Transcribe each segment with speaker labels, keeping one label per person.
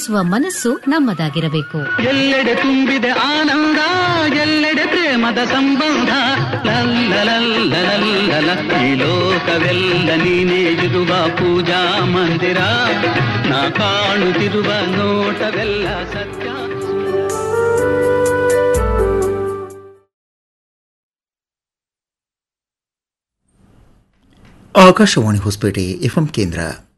Speaker 1: ಪ್ರೀತಿಸುವ ಮನಸ್ಸು ನಮ್ಮದಾಗಿರಬೇಕು
Speaker 2: ಎಲ್ಲೆಡೆ ತುಂಬಿದೆ ಆನಂದ ಎಲ್ಲೆಡೆ ಪ್ರೇಮದ ಸಂಬಂಧ ಲಲ್ಲಲಲ್ಲಲಲ್ಲಲ ಈ ಲೋಕವೆಲ್ಲ ನೀನೇ ಇರುವ ಪೂಜಾ ಮಂದಿರ ನಾ ಕಾಣುತ್ತಿರುವ ನೋಟವೆಲ್ಲ ಸತ್ಯ
Speaker 3: ಆಕಾಶವಾಣಿ ಹೊಸಪೇಟೆ ಎಫ್ಎಂ ಕೇಂದ್ರ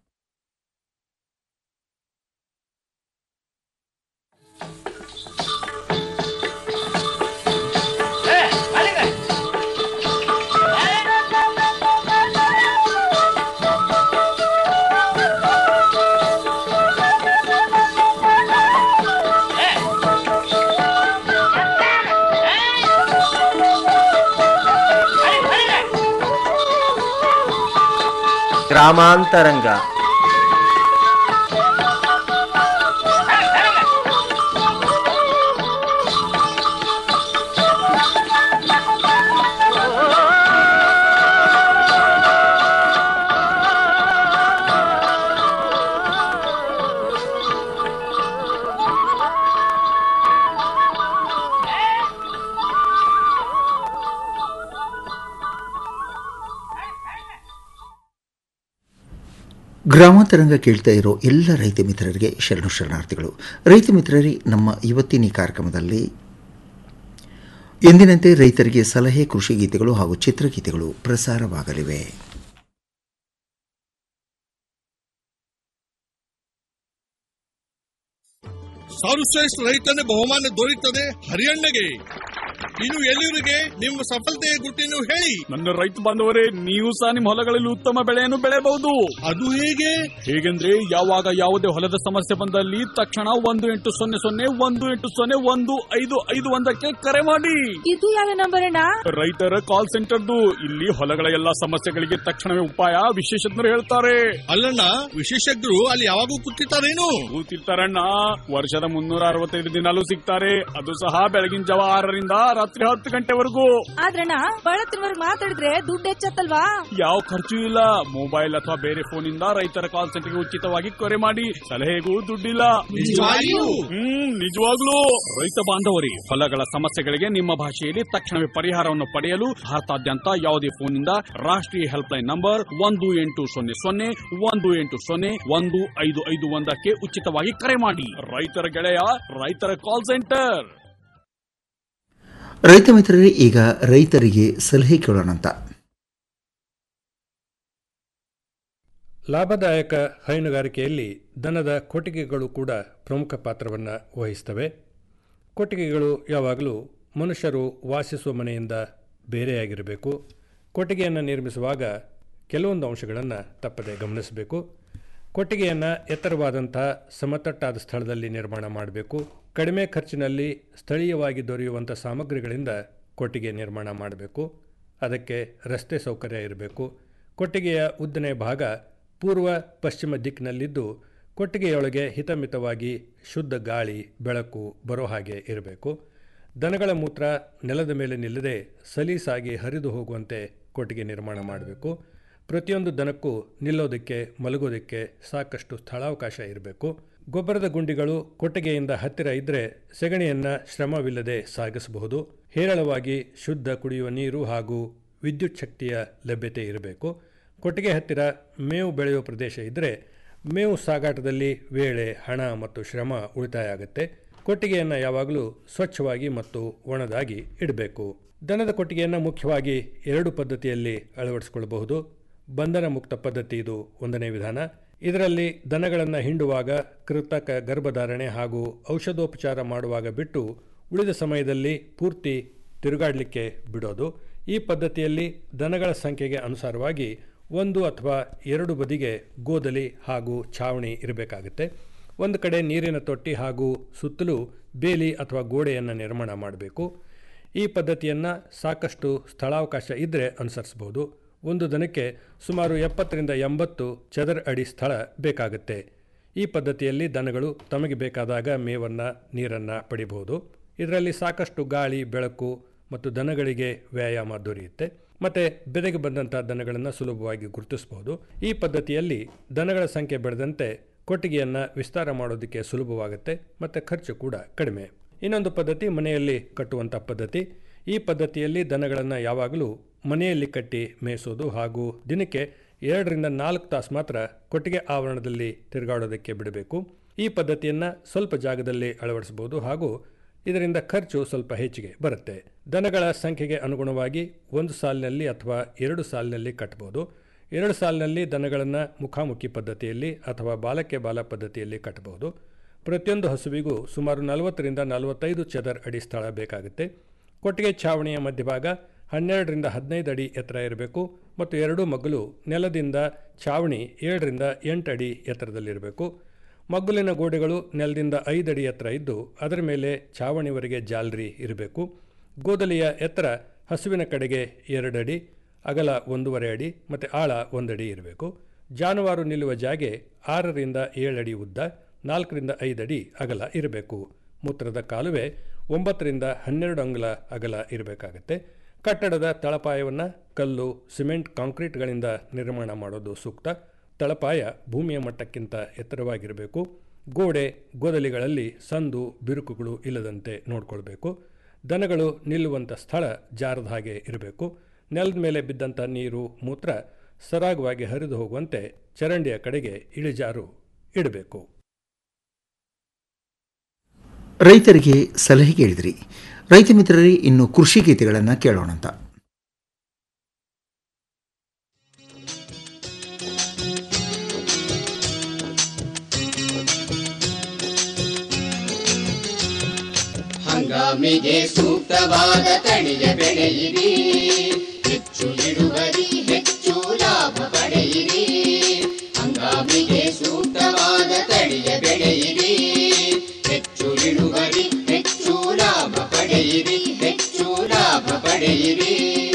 Speaker 4: ಗ್ರಾಮಾಂತರಂಗ
Speaker 3: ಗ್ರಾಮಾಂತರಂಗ ಕೇಳ್ತಾ ಇರೋ ಎಲ್ಲ ರೈತ ಮಿತ್ರರಿಗೆ ಶರಣು ಶರಣಾರ್ಥಿಗಳು ರೈತ ಮಿತ್ರರೇ ನಮ್ಮ ಇವತ್ತಿನ ಈ ಕಾರ್ಯಕ್ರಮದಲ್ಲಿ ಎಂದಿನಂತೆ ರೈತರಿಗೆ ಸಲಹೆ ಕೃಷಿ ಗೀತೆಗಳು ಹಾಗೂ ಚಿತ್ರಗೀತೆಗಳು ಪ್ರಸಾರವಾಗಲಿವೆ
Speaker 5: ಸರ್ವಶ್ರೇಷ್ಠ ರೈತನ ಬಹುಮಾನ ದೊರೆಯುತ್ತದೆ ಹರಿಯಣ್ಣಗೆ ಇನ್ನು ಎಲ್ಲಿವರಿಗೆ ನಿಮ್ಮ ಸಫಲತೆಯ ಗುಟ್ಟಿನ ಹೇಳಿ
Speaker 6: ನನ್ನ ರೈತ ಬಾಂಧವರೇ ನೀವು ಸಹ ನಿಮ್ಮ ಹೊಲಗಳಲ್ಲಿ ಉತ್ತಮ ಬೆಳೆಯನ್ನು ಬೆಳೆಯಬಹುದು
Speaker 5: ಅದು ಹೇಗೆ
Speaker 6: ಹೇಗೆಂದ್ರೆ ಯಾವಾಗ ಯಾವುದೇ ಹೊಲದ ಸಮಸ್ಯೆ ಬಂದಲ್ಲಿ ತಕ್ಷಣ ಒಂದು ಎಂಟು ಸೊನ್ನೆ ಸೊನ್ನೆ ಒಂದು ಎಂಟು ಸೊನ್ನೆ ಒಂದು ಐದು ಐದು ಒಂದಕ್ಕೆ ಕರೆ ಮಾಡಿ
Speaker 7: ಇದು ಯಾವ ನಂಬರ್ ಅಣ್ಣ
Speaker 6: ರೈತರ ಕಾಲ್ ಸೆಂಟರ್ದು ಇಲ್ಲಿ ಹೊಲಗಳ ಎಲ್ಲಾ ಸಮಸ್ಯೆಗಳಿಗೆ ತಕ್ಷಣವೇ ಉಪಾಯ ವಿಶೇಷಜ್ಞರು ಹೇಳ್ತಾರೆ
Speaker 5: ಅಲ್ಲಣ್ಣ ವಿಶೇಷಜ್ಞರು ಅಲ್ಲಿ ಯಾವಾಗೂ ಕೂತಿರ್ತಾರೇನು
Speaker 6: ಕೂತಿರ್ತಾರಣ್ಣ ವರ್ಷದ ಮುನ್ನೂರ ಅರವತ್ತೈದು ದಿನಾಲೂ ಸಿಗ್ತಾರೆ ಅದು ಸಹ ಬೆಳಗಿನ ಜಾವ ಆರರಿಂದ ರಾತ್ರಿ ಹತ್ತು ಗಂಟೆವರೆಗೂ
Speaker 7: ಆದ್ರಣ್ಣ ಬಳತ್ತಿನವರ್ಗ್ ಮಾತಾಡಿದ್ರೆ ದುಡ್ಡು ಹೆಚ್ಚತ್ತಲ್ವಾ
Speaker 6: ಯಾವ ಖರ್ಚು ಇಲ್ಲ ಮೊಬೈಲ್ ಅಥವಾ ಬೇರೆ ಫೋನ್ ಇಂದ ರೈತರ ಕಾಲ್ ಸೆಂಟರ್ಗೆ ಉಚಿತವಾಗಿ ಕರೆ ಮಾಡಿ ಸಲಹೆಗೂ ದುಡ್ಡಿಲ್ಲ
Speaker 5: ನಿಜವಾಗಿಯೂ?
Speaker 6: ಹ್ಮ್ ನಿಜವಾಗ್ಲೂ ರೈತ ಬಾಂಧವರಿ ಹೊಲಗಳ ಸಮಸ್ಯೆಗಳಿಗೆ ನಿಮ್ಮ ಭಾಷೆಯಲ್ಲಿ ತಕ್ಷಣವೇ ಪರಿಹಾರವನ್ನು ಪಡೆಯಲು ಭಾರತಾದ್ಯಂತ ಯಾವುದೇ ಫೋನ್ ಇಂದ ರಾಷ್ಟ್ರೀಯ ಹೆಲ್ಪ್ ಲೈನ್ ನಂಬರ್ ಒಂದು ಎಂಟು ಸೊನ್ನೆ ಸೊನ್ನೆ ಒಂದು ಎಂಟು ಸೊನ್ನೆ ಒಂದು ಐದು ಐದು ಒಂದಕ್ಕೆ ಉಚಿತವಾಗಿ ಕರೆ ಮಾಡಿ ರೈತರ ಗೆಳೆಯ ರೈತರ ಕಾಲ್ ಸೆಂಟರ್
Speaker 3: ರೈತ ಮಿತ್ರರೇ ಈಗ ರೈತರಿಗೆ ಸಲಹೆ ಕೇಳೋಣಂತ
Speaker 8: ಲಾಭದಾಯಕ ಹೈನುಗಾರಿಕೆಯಲ್ಲಿ ದನದ ಕೊಟ್ಟಿಗೆಗಳು ಕೂಡ ಪ್ರಮುಖ ಪಾತ್ರವನ್ನು ವಹಿಸ್ತವೆ ಕೊಟ್ಟಿಗೆಗಳು ಯಾವಾಗಲೂ ಮನುಷ್ಯರು ವಾಸಿಸುವ ಮನೆಯಿಂದ ಬೇರೆಯಾಗಿರಬೇಕು ಕೊಟ್ಟಿಗೆಯನ್ನು ನಿರ್ಮಿಸುವಾಗ ಕೆಲವೊಂದು ಅಂಶಗಳನ್ನು ತಪ್ಪದೆ ಗಮನಿಸಬೇಕು ಕೊಟ್ಟಿಗೆಯನ್ನು ಎತ್ತರವಾದಂಥ ಸಮತಟ್ಟಾದ ಸ್ಥಳದಲ್ಲಿ ನಿರ್ಮಾಣ ಮಾಡಬೇಕು ಕಡಿಮೆ ಖರ್ಚಿನಲ್ಲಿ ಸ್ಥಳೀಯವಾಗಿ ದೊರೆಯುವಂಥ ಸಾಮಗ್ರಿಗಳಿಂದ ಕೊಟ್ಟಿಗೆ ನಿರ್ಮಾಣ ಮಾಡಬೇಕು ಅದಕ್ಕೆ ರಸ್ತೆ ಸೌಕರ್ಯ ಇರಬೇಕು ಕೊಟ್ಟಿಗೆಯ ಉದ್ದನೆಯ ಭಾಗ ಪೂರ್ವ ಪಶ್ಚಿಮ ದಿಕ್ಕಿನಲ್ಲಿದ್ದು ಕೊಟ್ಟಿಗೆಯೊಳಗೆ ಹಿತಮಿತವಾಗಿ ಶುದ್ಧ ಗಾಳಿ ಬೆಳಕು ಬರೋ ಹಾಗೆ ಇರಬೇಕು ದನಗಳ ಮೂತ್ರ ನೆಲದ ಮೇಲೆ ನಿಲ್ಲದೆ ಸಲೀಸಾಗಿ ಹರಿದು ಹೋಗುವಂತೆ ಕೊಟ್ಟಿಗೆ ನಿರ್ಮಾಣ ಮಾಡಬೇಕು ಪ್ರತಿಯೊಂದು ದನಕ್ಕೂ ನಿಲ್ಲೋದಕ್ಕೆ ಮಲಗೋದಕ್ಕೆ ಸಾಕಷ್ಟು ಸ್ಥಳಾವಕಾಶ ಇರಬೇಕು ಗೊಬ್ಬರದ ಗುಂಡಿಗಳು ಕೊಟ್ಟಿಗೆಯಿಂದ ಹತ್ತಿರ ಇದ್ದರೆ ಸೆಗಣಿಯನ್ನು ಶ್ರಮವಿಲ್ಲದೆ ಸಾಗಿಸಬಹುದು ಹೇರಳವಾಗಿ ಶುದ್ಧ ಕುಡಿಯುವ ನೀರು ಹಾಗೂ ವಿದ್ಯುತ್ ಶಕ್ತಿಯ ಲಭ್ಯತೆ ಇರಬೇಕು ಕೊಟ್ಟಿಗೆ ಹತ್ತಿರ ಮೇವು ಬೆಳೆಯುವ ಪ್ರದೇಶ ಇದ್ದರೆ ಮೇವು ಸಾಗಾಟದಲ್ಲಿ ವೇಳೆ ಹಣ ಮತ್ತು ಶ್ರಮ ಉಳಿತಾಯ ಆಗುತ್ತೆ ಕೊಟ್ಟಿಗೆಯನ್ನು ಯಾವಾಗಲೂ ಸ್ವಚ್ಛವಾಗಿ ಮತ್ತು ಒಣದಾಗಿ ಇಡಬೇಕು ದನದ ಕೊಟ್ಟಿಗೆಯನ್ನು ಮುಖ್ಯವಾಗಿ ಎರಡು ಪದ್ಧತಿಯಲ್ಲಿ ಅಳವಡಿಸಿಕೊಳ್ಳಬಹುದು ಬಂಧನ ಮುಕ್ತ ಪದ್ಧತಿ ಇದು ಒಂದನೇ ವಿಧಾನ ಇದರಲ್ಲಿ ದನಗಳನ್ನು ಹಿಂಡುವಾಗ ಕೃತಕ ಗರ್ಭಧಾರಣೆ ಹಾಗೂ ಔಷಧೋಪಚಾರ ಮಾಡುವಾಗ ಬಿಟ್ಟು ಉಳಿದ ಸಮಯದಲ್ಲಿ ಪೂರ್ತಿ ತಿರುಗಾಡಲಿಕ್ಕೆ ಬಿಡೋದು ಈ ಪದ್ಧತಿಯಲ್ಲಿ ದನಗಳ ಸಂಖ್ಯೆಗೆ ಅನುಸಾರವಾಗಿ ಒಂದು ಅಥವಾ ಎರಡು ಬದಿಗೆ ಗೋದಲಿ ಹಾಗೂ ಛಾವಣಿ ಇರಬೇಕಾಗುತ್ತೆ ಒಂದು ಕಡೆ ನೀರಿನ ತೊಟ್ಟಿ ಹಾಗೂ ಸುತ್ತಲೂ ಬೇಲಿ ಅಥವಾ ಗೋಡೆಯನ್ನು ನಿರ್ಮಾಣ ಮಾಡಬೇಕು ಈ ಪದ್ಧತಿಯನ್ನು ಸಾಕಷ್ಟು ಸ್ಥಳಾವಕಾಶ ಇದ್ದರೆ ಅನುಸರಿಸಬಹುದು ಒಂದು ದನಕ್ಕೆ ಸುಮಾರು ಎಪ್ಪತ್ತರಿಂದ ಎಂಬತ್ತು ಚದರ ಅಡಿ ಸ್ಥಳ ಬೇಕಾಗುತ್ತೆ ಈ ಪದ್ಧತಿಯಲ್ಲಿ ದನಗಳು ತಮಗೆ ಬೇಕಾದಾಗ ಮೇವನ್ನು ನೀರನ್ನು ಪಡಿಬಹುದು ಇದರಲ್ಲಿ ಸಾಕಷ್ಟು ಗಾಳಿ ಬೆಳಕು ಮತ್ತು ದನಗಳಿಗೆ ವ್ಯಾಯಾಮ ದೊರೆಯುತ್ತೆ ಮತ್ತು ಬೆದೆಗೆ ಬಂದಂಥ ದನಗಳನ್ನು ಸುಲಭವಾಗಿ ಗುರುತಿಸಬಹುದು ಈ ಪದ್ಧತಿಯಲ್ಲಿ ದನಗಳ ಸಂಖ್ಯೆ ಬೆಳೆದಂತೆ ಕೊಟ್ಟಿಗೆಯನ್ನು ವಿಸ್ತಾರ ಮಾಡೋದಕ್ಕೆ ಸುಲಭವಾಗುತ್ತೆ ಮತ್ತು ಖರ್ಚು ಕೂಡ ಕಡಿಮೆ ಇನ್ನೊಂದು ಪದ್ಧತಿ ಮನೆಯಲ್ಲಿ ಕಟ್ಟುವಂಥ ಪದ್ಧತಿ ಈ ಪದ್ಧತಿಯಲ್ಲಿ ದನಗಳನ್ನು ಯಾವಾಗಲೂ ಮನೆಯಲ್ಲಿ ಕಟ್ಟಿ ಮೇಯಿಸೋದು ಹಾಗೂ ದಿನಕ್ಕೆ ಎರಡರಿಂದ ನಾಲ್ಕು ತಾಸು ಮಾತ್ರ ಕೊಟ್ಟಿಗೆ ಆವರಣದಲ್ಲಿ ತಿರುಗಾಡೋದಕ್ಕೆ ಬಿಡಬೇಕು ಈ ಪದ್ಧತಿಯನ್ನು ಸ್ವಲ್ಪ ಜಾಗದಲ್ಲಿ ಅಳವಡಿಸಬಹುದು ಹಾಗೂ ಇದರಿಂದ ಖರ್ಚು ಸ್ವಲ್ಪ ಹೆಚ್ಚಿಗೆ ಬರುತ್ತೆ ದನಗಳ ಸಂಖ್ಯೆಗೆ ಅನುಗುಣವಾಗಿ ಒಂದು ಸಾಲಿನಲ್ಲಿ ಅಥವಾ ಎರಡು ಸಾಲಿನಲ್ಲಿ ಕಟ್ಟಬಹುದು ಎರಡು ಸಾಲಿನಲ್ಲಿ ದನಗಳನ್ನು ಮುಖಾಮುಖಿ ಪದ್ಧತಿಯಲ್ಲಿ ಅಥವಾ ಬಾಲಕ್ಕೆ ಬಾಲ ಪದ್ಧತಿಯಲ್ಲಿ ಕಟ್ಟಬಹುದು ಪ್ರತಿಯೊಂದು ಹಸುವಿಗೂ ಸುಮಾರು ನಲವತ್ತರಿಂದ ನಲವತ್ತೈದು ಚದರ್ ಅಡಿ ಸ್ಥಳ ಬೇಕಾಗುತ್ತೆ ಕೊಟ್ಟಿಗೆ ಛಾವಣಿಯ ಮಧ್ಯಭಾಗ ಹನ್ನೆರಡರಿಂದ ಹದಿನೈದು ಅಡಿ ಎತ್ತರ ಇರಬೇಕು ಮತ್ತು ಎರಡೂ ಮಗ್ಗಲು ನೆಲದಿಂದ ಛಾವಣಿ ಏಳರಿಂದ ಎಂಟು ಅಡಿ ಎತ್ತರದಲ್ಲಿರಬೇಕು ಮಗ್ಗುಲಿನ ಗೋಡೆಗಳು ನೆಲದಿಂದ ಐದು ಅಡಿ ಎತ್ತರ ಇದ್ದು ಅದರ ಮೇಲೆ ಛಾವಣಿವರೆಗೆ ಜಾಲರಿ ಇರಬೇಕು ಗೋದಲಿಯ ಎತ್ತರ ಹಸುವಿನ ಕಡೆಗೆ ಎರಡು ಅಡಿ ಅಗಲ ಒಂದೂವರೆ ಅಡಿ ಮತ್ತು ಆಳ ಒಂದಡಿ ಇರಬೇಕು ಜಾನುವಾರು ನಿಲ್ಲುವ ಜಾಗೆ ಆರರಿಂದ ಏಳು ಅಡಿ ಉದ್ದ ನಾಲ್ಕರಿಂದ ಐದು ಅಡಿ ಅಗಲ ಇರಬೇಕು ಮೂತ್ರದ ಕಾಲುವೆ ಒಂಬತ್ತರಿಂದ ಹನ್ನೆರಡು ಅಂಗುಲ ಅಗಲ ಇರಬೇಕಾಗತ್ತೆ ಕಟ್ಟಡದ ತಳಪಾಯವನ್ನು ಕಲ್ಲು ಸಿಮೆಂಟ್ ಕಾಂಕ್ರೀಟ್ಗಳಿಂದ ನಿರ್ಮಾಣ ಮಾಡೋದು ಸೂಕ್ತ ತಳಪಾಯ ಭೂಮಿಯ ಮಟ್ಟಕ್ಕಿಂತ ಎತ್ತರವಾಗಿರಬೇಕು ಗೋಡೆ ಗೋದಲಿಗಳಲ್ಲಿ ಸಂದು ಬಿರುಕುಗಳು ಇಲ್ಲದಂತೆ ನೋಡಿಕೊಳ್ಬೇಕು ದನಗಳು ನಿಲ್ಲುವಂಥ ಸ್ಥಳ ಜಾರದ ಹಾಗೆ ಇರಬೇಕು ನೆಲದ ಮೇಲೆ ಬಿದ್ದಂಥ ನೀರು ಮೂತ್ರ ಸರಾಗವಾಗಿ ಹರಿದು ಹೋಗುವಂತೆ ಚರಂಡಿಯ ಕಡೆಗೆ ಇಳಿಜಾರು ಇಡಬೇಕು
Speaker 3: ರೈತರಿಗೆ ಸಲಹೆ ಕೇಳಿದ್ರಿ ರೈತ ಮಿತ್ರರೇ ಇನ್ನು ಕೃಷಿ ಗೀತೆಗಳನ್ನು ಕೇಳೋಣಂತ
Speaker 4: ಹಂಗಾಮಿಗೆ ಸೂಕ್ತವಾದ ತಳಿಯ ಬೆಳೆಯಿರಿ ಹೆಚ್ಚು ಇಳುವರಿ ಹೆಚ್ಚು ಲಾಭ ಪಡೆಯಿರಿ ಹಂಗಾಮಿಗೆ ಸೂಕ್ತವಾದ ತಳಿಯ ಬೆಳೆಯಿರಿ ಹೆಚ್ಚು ಇಳುವರಿ ಹೆಚ್ಚು ಲಾಭ ಪಡೆಯಿರಿ ಹೆಚ್ಚು ಲಾಭ ಪಡೆಯಿರಿ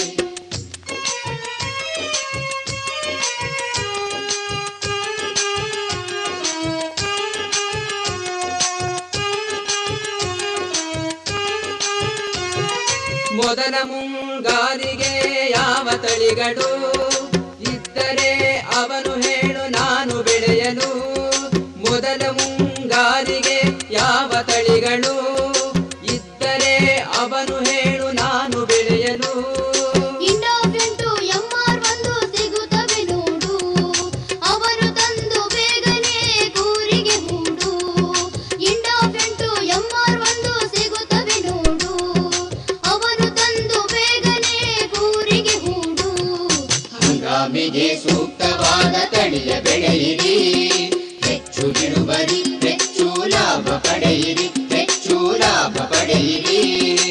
Speaker 4: ಮೊದಲ ಮುಂಗಾರಿಗೆ ಯಾವ ತಳಿಗಳು ಇದ್ದರೆ ಅವನು ಹೇಳು ನಾನು ಬೆಳೆಯಲು ಮೊದಲ ಮುಂಗಾರಿಗೆ ಯಾವ ತಳಿಗಳು ಇದ್ದರೆ ಅವನು ಹೇಳು ನಾನು ಬೆಳೆಯಲು
Speaker 9: ಇಂಡೋಫೆಂಟು ಎಂಆರ್ ಒಂದು ಸಿಗುತ್ತವೆ ನೋಡು ಅವರು ತಂದು ಬೇಗನೆ ಕೂರಿಗೆ ಹೂಡು ಇಂಡೋಫೆಂಟು ಎಂಆರ್ ಒಂದು ಸಿಗುತ್ತವೆ ನೋಡು ಅವರು ತಂದು ಬೇಗನೆ ಕೂರಿಗೆ ಹೂಡು
Speaker 4: ಹಂಗಾಮಿಗೆ ಸೂಕ್ತವಾದ ತಳಿಯ ಬೆಳೆಯಿರಿ ಹೆಚ್ಚು ಇಳುವರಿ ಹೆಚ್ಚು ಲಾಭ ಪಡೆಯಿರಿ ಹೆಚ್ಚು ಲಾಭ ಪಡೆಯಿರಿ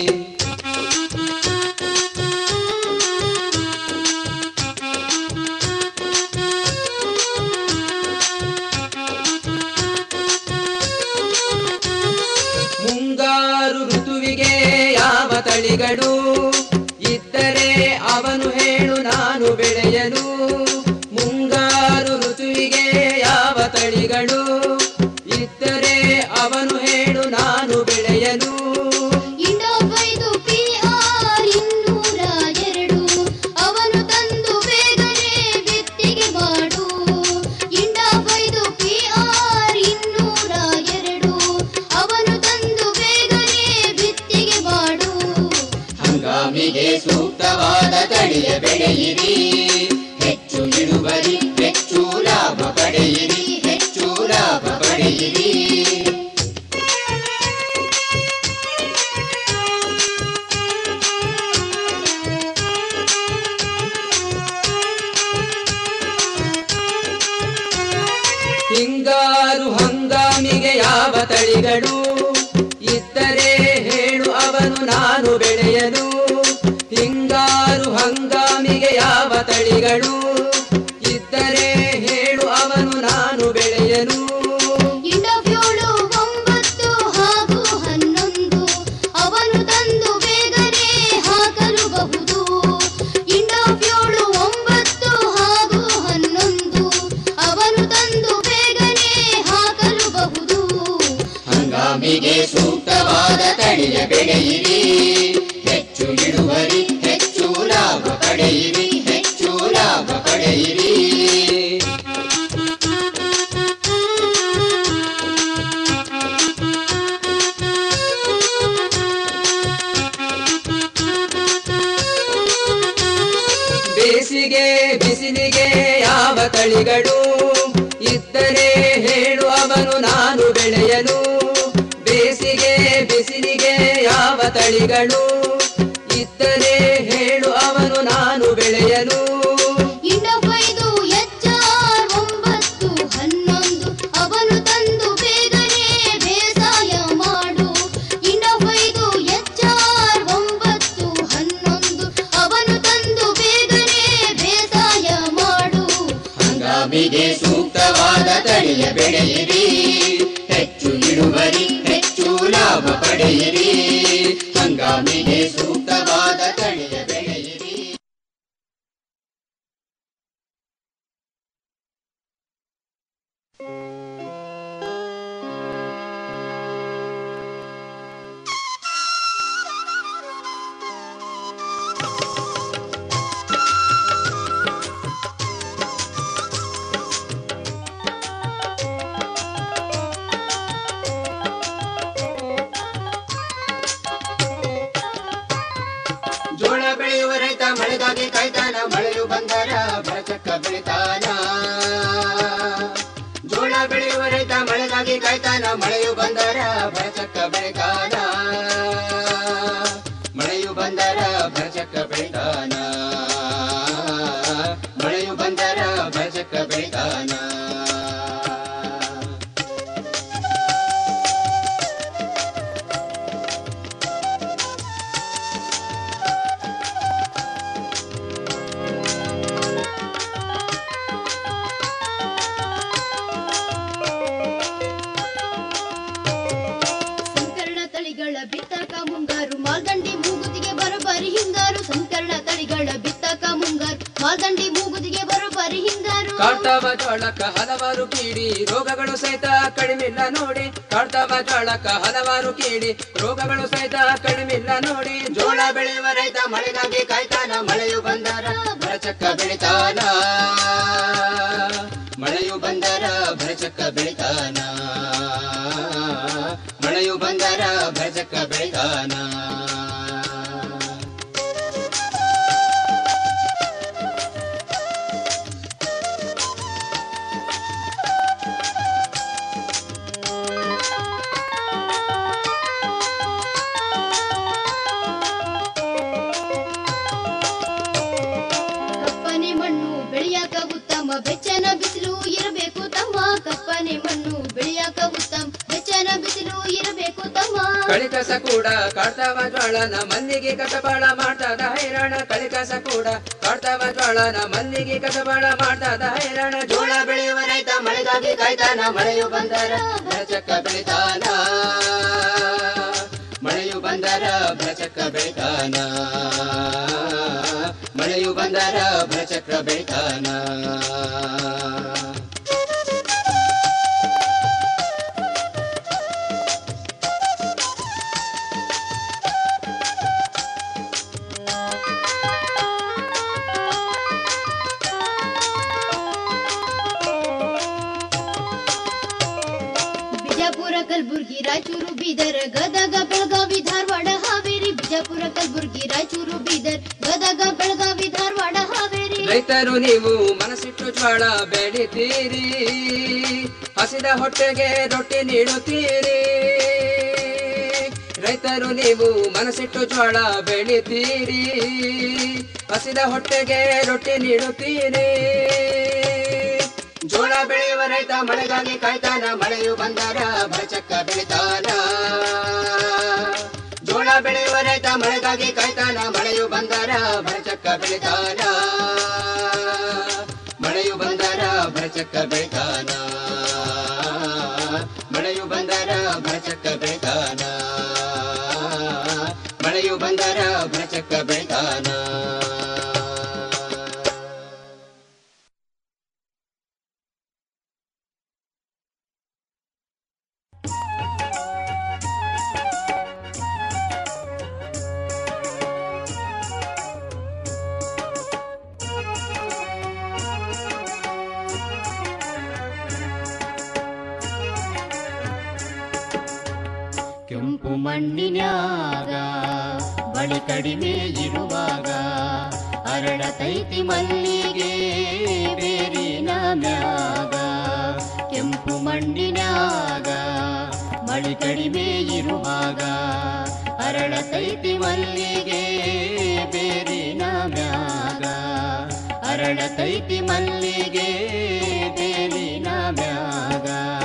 Speaker 4: ಮುಂಗಾರು ಋತುವಿಗೆ ಯಾವ ತಳಿಗಳು ಇದ್ದರೆ ಅವನು ಹೇಳು ನಾನು ಬೆಳೆಯಲು ಮುಂಗಾರು ಋತುವಿಗೆ ಯಾವ ತಳಿಗಳು ಇದ್ದರೆ ಅವನು ಹೇಳು ನಾನು ಬೆಳೆಯಲು
Speaker 9: ಇಂಡೋಫೈದು ಪಿಆರ್ ಇನ್ನೂರ ಎರಡು ಅವನು ತಂದು ಬೇಗನೆ ಬಿತ್ತಿಗೆ ಮಾಡು ಇಂಡೋಫೈದು ಪಿಆರ್ ಇನ್ನೂರ ಎರಡು ಅವನು ತಂದು ಬೇಗನೆ ಬಿತ್ತಿಗೆ ಮಾಡು
Speaker 4: ಹಂಗಾಮಿಗೆ ಸೂಕ್ತವಾದ ತಳಿಯ ಬೆಳೆಯಿರಿ ಹೆಚ್ಚು ಇಳುವರಿ ಹೆಚ್ಚು ಲಾಭ ಪಡೆಯಿರಿ ಹೆಚ್ಚು ಲಾಭ ಪಡೆಯಿರಿ ಹಿಂಗಾರು ಹಂಗಾಮಿಗೆ ಯಾವ ತಳಿಗಳು ಇದ್ದರೆ ಹೇಳು ಅವನು ನಾನು ಬೆಳೆಯಲು ಹಿಂಗಾರು ಹಂಗಾಮಿಗೆ ಯಾವ ತಳಿಗಳು ಇದ್ದರೆ ಹೇಳು ಅವನು ನಾನು ಬೆಳೆಯಲು
Speaker 9: ಇಂಡೋಫ್ಯೋಳು ಒಂಬತ್ತು ಹಾಗೂ ಹನ್ನೊಂದು ಅವನು ತಂದು ಬೇಗನೆ ಹಾಕಲುಬಹುದು ಇಂಡೋಫ್ಯೋಳು ಒಂಬತ್ತು ಹಾಗೂ ಹನ್ನೊಂದು ಅವನು ತಂದು ಬೇಗನೆ ಹಾಕಲುಬಹುದು
Speaker 4: ಹಂಗಾಮಿಗೆ ಸೂಕ್ತವಾದ ತಳಿಯ ಬೆಳೆಯಿರಿ ಹೆಚ್ಚು ಇಳುವರಿ ಹೆಚ್ಚು ಲಾಭ ಪಡೆಯಿರಿ ಹೆಚ್ಚು ಲಾಭ ಪಡೆಯಿರಿ ತಳಿಗಳು ಇದ್ದರೆ ಹೇಳು ಅವನು ನಾನು ಬೆಳೆಯಲು ಬೇಸಿಗೆ ಬಿಸಿಲಿಗೆ ಯಾವ ತಳಿಗಳು ಇದ್ದರೆ ಹೇಳು ಅವನು ನಾನು ಬೆಳೆಯಲು
Speaker 9: ಇಂಡೋಫೈದು ಎಚ್ಆರ್ ಒಂಬತ್ತು ಹನ್ನೊಂದು ಅವನು ತಂದು ಬೇಗನೆ ಬೇಸಾಯ ಮಾಡು ಇಂಡೋಫೈದು ಎಚ್ಆರ್ ಒಂಬತ್ತು ಹನ್ನೊಂದು ಅವನು ತಂದು ಬೇಗನೆ ಬೇಸಾಯ ಮಾಡು
Speaker 4: ಹಂಗಾಮಿಗೆ ಸೂಕ್ತವಾದ ತಳಿಯ ಬೆಳೆಯಿರಿ ಹೆಚ್ಚು ಇಳುವರಿ ಹೆಚ್ಚು ಲಾಭ ಪಡೆಯಿರಿ ಹಂಗಾಮಿಗೆ ಸೂಕ್ತವಾದ ತಳಿಯ ಬೆಳೆಯಿರಿ ಜೋಳ ಬೆಳೆಯುವ ರೈತ ಮಳೆಗಾಗಿ ಕಾಯ್ತಾನ ಮಳೆಯು ಬಂದರ ಬರಚಕ್ಕ ಬೆಳಿತಾನ ಜೋಳ ಬೆಳೆಯುವ ರೈತ ಮಳೆಗಾಗಿ ಕಾಯ್ತಾನ ಮಳೆಯು ಬಂದರ ಬರಚಕ್ಕ ಬೆಳಿತಾನ ಮಳೆಯು ಬಂದರ ಬರಚಕ್ಕ ಬೆಳಿತಾನ ಮಳೆಯು ಬಂದರ ಬರಚಕ್ಕ ಬೆಳಿತಾನ
Speaker 9: ಸಂಕರಣ ತಳಿಗಳ ಬಿತ್ತಕ ಮುಂಗಾರು ಮಾಲ್ದಂಡಿ ಮೂಗುದಿಗೆ ಬರೋಬ್ಬರಿ ಹಿಂಗಾರು ಸಂಕರಣ ತಳಿಗಳ ಬಿತ್ತಕ ಮುಂಗಾರು ಮಾಲ್ದಂಡಿ ಮೂಗುದಿಗೆ ಬರೋಬ್ಬರಿ ಹಿಂಗಾರು
Speaker 4: ಕಾಡ್ತಾವ ಜೋಳಕ್ಕ ಹಲವಾರು ಕೀಡಿ ರೋಗಗಳು ಸಹಿತ ಕಡಿಮಿಲ್ಲ ನೋಡಿ ಕಾಡ್ತಾವ ಜೋಳಕ್ಕ ಹಲವಾರು ಕೀಡಿ ರೋಗಗಳು ಸಹಿತ ಕಡಿಮಿಲ್ಲ ನೋಡಿ ಜೋಳ ಬೆಳೆಯುವ ರೈತ ಮಳೆಗಾಗಿ ಕಾಯ್ತಾನ ಮಳೆಯು ಬಂದರ ಭರಚಕ್ಕ ಬೆಳಿತಾನ ಮಳೆಯು ಬಂದರ ಭರಚಕ್ಕ ಬೆಳಿತಾನ ಮಳೆಯು ಬಂದರ ಭರಚಕ್ಕ ಬೆಳಿತಾನ
Speaker 9: ಕಪ್ಪನೆ ಮಣ್ಣು ಬೆಳೆಯಾಕ ಉತ್ತಮ ಬೆಚ್ಚನ ಬಿಸಿಲು ಇರಬೇಕು ತಮ್ಮ ಕಪ್ಪನೆ ಮಣ್ಣು ಬೆಳೆಯಾಕ ಉತ್ತಮ ಬೆಚ್ಚನ ಬಿಸಿಲು ಇರಬೇಕು ತಮ್ಮ
Speaker 4: ಕಳಿಕಸ ಕೂಡ ಕಾಡ್ತಾವ ಜ್ವಾಳನ ಮಲ್ಲಿಗೆ ಕಸಬಾಳ ಮಾಡ್ತದ ಹೈರಾಣ ಕಳಿಕಸ ಕೂಡ ಕಾಡ್ತಾವ ಜ್ವಾಳನ ಮಲ್ಲಿಗೆ ಕಸಬಾಳ ಮಾಡ್ತದ ಹೈರಾಣ ಜೋಳ ಬೆಳೆಯುವ ರೈತ ಮಳೆಗಾಗಿ ಕಾಯ್ತಾನ ಮಳೆಯು ಬಂದರ ಭರಚಕ್ಕ ಬೆಳಿತಾನ ಮಳೆಯು ಬಂದರ ಭರಚಕ್ಕ ಬೆಳಿತಾನ ಮಳೆಯು ಬಂದರ ಭರಚಕ್ರ ಬೆಳಿತಾನ
Speaker 9: ಬಿಜಾಪುರ ಕಲಬುರ್ಗಿ ರಾಯಚೂರು ಬೀದರ್ ಗದಗ ಬೆಳಗಾವಿ ಧಾರವಾಡ ಹಾವೇರಿ ಬಿಜಾಪುರ ಕಲಬುರ್ಗಿ ರಾಯಚೂರು ಬೀದರ್ ಗದಗ ಬೆಳಗಾವಿ ಧಾರವಾಡ ಹಾವೇರಿ
Speaker 4: ರೈತರು ನೀವು ಮನಸ್ಸಿಟ್ಟು ಜ್ವಾಳ ಬೆಳಿತೀರಿ ಹಸಿದ ಹೊಟ್ಟೆಗೆ ರೊಟ್ಟಿ ನೀಡುತ್ತೀರಿ ರೈತರು ನೀವು ಮನಸ್ಸಿಟ್ಟು ಜ್ವಾಳ ಬೆಳಿತೀರಿ ಹಸಿದ ಹೊಟ್ಟೆಗೆ ರೊಟ್ಟಿ ನೀಡುತ್ತೀರಿ ಜೋಳ ಬೆಳೆಯುವ ರೈತ ಮಳೆಗಾಗಿ ಕಾಯ್ತಾನ ಮಳೆಯು ಬಂದರ ಭರಚಕ್ಕ ಬೆಳಿತಾನ ಜೋಳ ಬೆಳೆಯುವ ರೈತ ಮಳೆಗಾಗಿ ಕಾಯ್ತಾನ ಮಳೆಯು ಬಂದರ ಭರಚಕ್ಕ ಬೆಳಿತಾನ ಮಳೆಯು ಬಂದರ ಭರಚಕ್ಕ ಬೆಳಿತಾನ ಮಳೆಯು ಬಂದರ ಭರಚಕ್ಕ ಬೆಳಿತಾನ ಮಳೆಯು ಬಂದರ ಭರಚಕ್ಕ ಬೆಳಿತಾನ
Speaker 10: ಕೆಂಪು ಮಣ್ಣಿನ್ಯಾಗ ಬಳಿ ಕಡಿಮೆ ಇರುವಾಗ ಅರಳತೈತಿ ಮಲ್ಲಿಗೆ ಬೇರಿನ ಮ್ಯಾಗ ಕೆಂಪು ಮಣ್ಣಿನ್ಯಾಗ ಮಳಿ ಕಡಿಮೆ ಇರುವಾಗ ಅರಳತೈತಿ ಮಲ್ಲಿಗೆ ಬೇರಿನ ಮ್ಯಾಗ ಅರಳತೈತಿ ಮಲ್ಲಿಗೆ ಬೇರಿನ ಮ್ಯಾಗ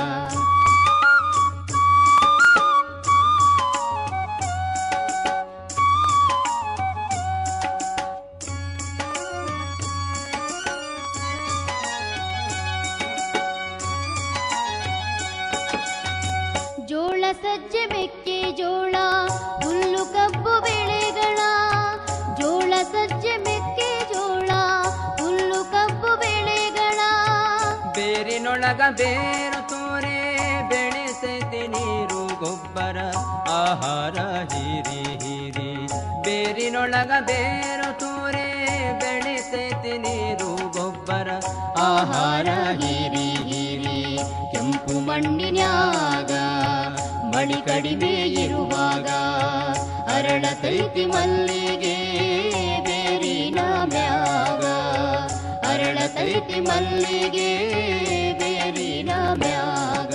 Speaker 9: ಜೋಳ ಸಜ್ಜೆ ಮೆಕ್ಕೆ ಜೋಳ ಹುಲ್ಲು ಕಬ್ಬು ಬೆಳೆಗಳ ಜೋಳ ಸಜ್ಜೆ ಮೆಕ್ಕೆ ಜೋಳ ಹುಲ್ಲು ಕಬ್ಬು ಬೆಳೆಗಳ
Speaker 4: ಬೇರಿನೊಳಗ ಬೇರು ತೋರೆ ಬೆಳೆಸೈತಿ ನೀರು ಗೊಬ್ಬರ ಆಹಾರ ಹೀರಿ ಹೀರಿ ಬೇರಿನೊಳಗ ಬೇರು ತೋರೆ ಬೆಳೆಸೈತಿ ನೀರು ಗೊಬ್ಬರ
Speaker 10: ಆಹಾರ ಹೀರಿ ಹೀರಿ ಕೆಂಪು ಮಣ್ಣಿನ್ಯಾಗ ಮಳಿ ಕಡಿಮೆ ಇರುವಾಗ ಅರಳತೈತಿ ಮಲ್ಲಿಗೆ ಬೇರಿನ ಮ್ಯಾಗ ಅರಳತೈತಿ ಮಲ್ಲಿಗೆ ಬೇರಿನ ಮ್ಯಾಗ